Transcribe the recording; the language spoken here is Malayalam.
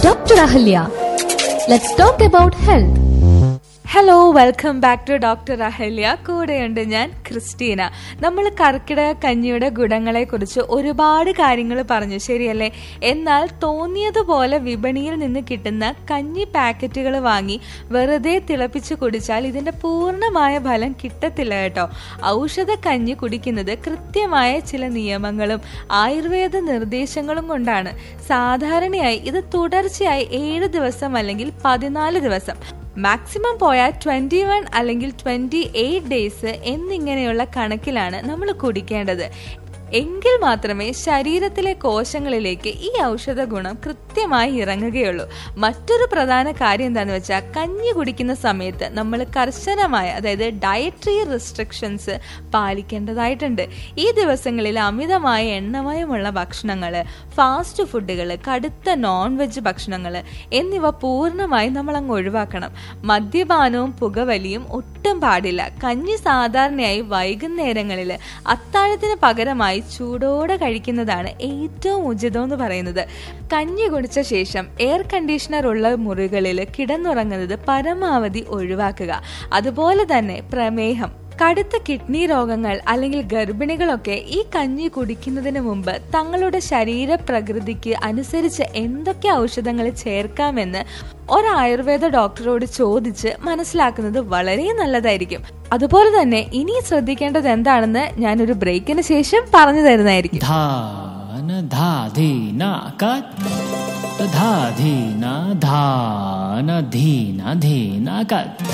Dr. Ahalya. Let's talk about health. Hello welcome back to doctor Ahalya കൂടെയുണ്ട് ഞാൻ ക്രിസ്റ്റീന നമ്മൾ കർക്കിടക കഞ്ഞിയുടെ ഗുണങ്ങളെ കുറിച്ച് ഒരുപാട് കാര്യങ്ങൾ പറഞ്ഞു ശരിയല്ലേ എന്നാൽ തോന്നിയതുപോലെ വിപണിയിൽ നിന്ന് കിട്ടുന്ന കഞ്ഞി പാക്കറ്റുകൾ വാങ്ങി വെറുതെ തിളപ്പിച്ച് കുടിച്ചാൽ ഇതിന്റെ പൂർണ്ണമായ ഫലം കിട്ടത്തില്ല കേട്ടോ ഔഷധ കഞ്ഞി കുടിക്കുന്നത് കൃത്യമായ ചില നിയമങ്ങളും ആയുർവേദ നിർദ്ദേശങ്ങളും കൊണ്ടാണ് സാധാരണയായി ഇത് തുടർച്ചയായി ഏഴ് ദിവസം അല്ലെങ്കിൽ പതിനാല് ദിവസം മാക്സിമം പോയാൽ ട്വന്റി വൺ അല്ലെങ്കിൽ ട്വന്റി എയ്റ്റ് ഡേയ്സ് എന്നിങ്ങനെയുള്ള കണക്കിലാണ് നമ്മൾ കുടിക്കേണ്ടത് എങ്കിൽ മാത്രമേ ശരീരത്തിലെ കോശങ്ങളിലേക്ക് ഈ ഔഷധ ഗുണം കൃത്യമായി ഇറങ്ങുകയുള്ളൂ മറ്റൊരു പ്രധാന കാര്യം എന്താണെന്ന് വെച്ചാൽ കഞ്ഞി കുടിക്കുന്ന സമയത്ത് നമ്മൾ കർശനമായ അതായത് ഡയറ്ററി റെസ്ട്രിക്ഷൻസ് പാലിക്കേണ്ടതായിട്ടുണ്ട് ഈ ദിവസങ്ങളിൽ അമിതമായ എണ്ണമയമുള്ള ഭക്ഷണങ്ങൾ ഫാസ്റ്റ് ഫുഡുകൾ കടുത്ത നോൺ വെജ് ഭക്ഷണങ്ങൾ എന്നിവ പൂർണ്ണമായി നമ്മൾ അങ്ങ് ഒഴിവാക്കണം മദ്യപാനവും പുകവലിയും ഒട്ടും പാടില്ല കഞ്ഞി സാധാരണയായി വൈകുന്നേരങ്ങളിൽ അത്താഴത്തിന് പകരമായി ചൂടോടെ കഴിക്കുന്നതാണ് ഏറ്റവും ഉചിതം എന്ന് പറയുന്നത് കഞ്ഞി കുടിച്ച ശേഷം എയർ കണ്ടീഷണർ ഉള്ള മുറികളിൽ കിടന്നുറങ്ങുന്നത് പരമാവധി ഒഴിവാക്കുക അതുപോലെ തന്നെ പ്രമേഹം കടുത്ത കിഡ്നി രോഗങ്ങൾ അല്ലെങ്കിൽ ഗർഭിണികളൊക്കെ ഈ കഞ്ഞി കുടിക്കുന്നതിന് മുമ്പ് തങ്ങളുടെ ശരീരപ്രകൃതിക്ക് അനുസരിച്ച് എന്തൊക്കെ ഔഷധങ്ങൾ ചേർക്കാമെന്ന് ഒരു ആയുർവേദ ഡോക്ടറോട് ചോദിച്ച് മനസ്സിലാക്കുന്നത് വളരെ നല്ലതായിരിക്കും അതുപോലെ തന്നെ ഇനി ശ്രദ്ധിക്കേണ്ടത് എന്താണെന്ന് ഞാനൊരു ബ്രേക്കിന് ശേഷം പറഞ്ഞു തരുന്നതായിരിക്കും धान धाधीना कत् धाधीना धान धीना धीना कत्